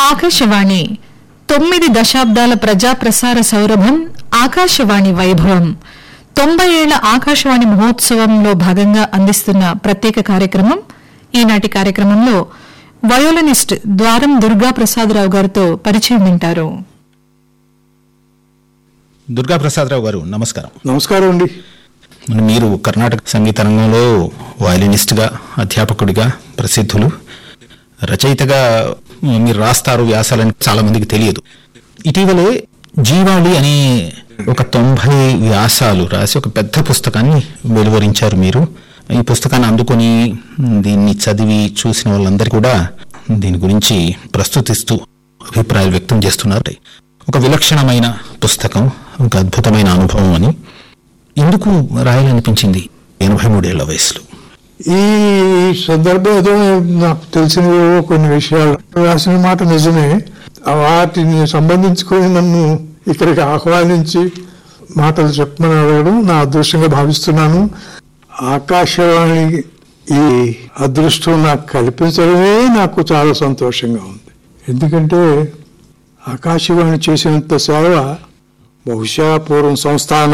ఆకాశవాణి తొమ్మిది దశాబ్దాల ప్రజాప్రసార సౌరభం ఆకాశవాణి వైభవం తొంభై ఏళ్ల ఆకాశవాణి మహోత్సవంలో భాగంగా అందిస్తున్న ప్రత్యేక కార్యక్రమం ఈనాటి కార్యక్రమంలో వయోలినిస్ట్ ద్వారం దుర్గా ప్రసాదరావు గారితో పరిచయం వింటారు దుర్గా ప్రసాదరావు గారు నమస్కారం నమస్కారం అండి మీరు కర్ణాటక సంగీత రంగంలో వయలినిస్ట్గా అధ్యాపకుడిగా ప్రసిద్ధులు రచయితగా మీరు రాస్తారు వ్యాసాలని చాలా మందికి తెలియదు ఇటీవలే జీవాళి అనే ఒక తొంభై వ్యాసాలు రాసి ఒక పెద్ద పుస్తకాన్ని వెలువరించారు మీరు ఈ పుస్తకాన్ని అందుకొని దీన్ని చదివి చూసిన వాళ్ళందరూ కూడా దీని గురించి ప్రస్తుతిస్తూ అభిప్రాయాలు వ్యక్తం చేస్తున్నారు ఒక విలక్షణమైన పుస్తకం ఒక అద్భుతమైన అనుభవం అని ఎందుకు రాయాలనిపించింది ఎనభై మూడేళ్ల వయసులో ఈ సందర్భం ఏదో నాకు తెలిసిన కొన్ని విషయాలు రాసిన మాట నిజమే వాటిని సంబంధించుకొని నన్ను ఇక్కడికి ఆహ్వానించి మాటలు చెప్పమని అడగడం నా అదృష్టంగా భావిస్తున్నాను ఆకాశవాణి ఈ అదృష్టం నాకు కల్పించడమే నాకు చాలా సంతోషంగా ఉంది ఎందుకంటే ఆకాశవాణి చేసినంత సేవ బహుశా పూర్వం సంస్థాన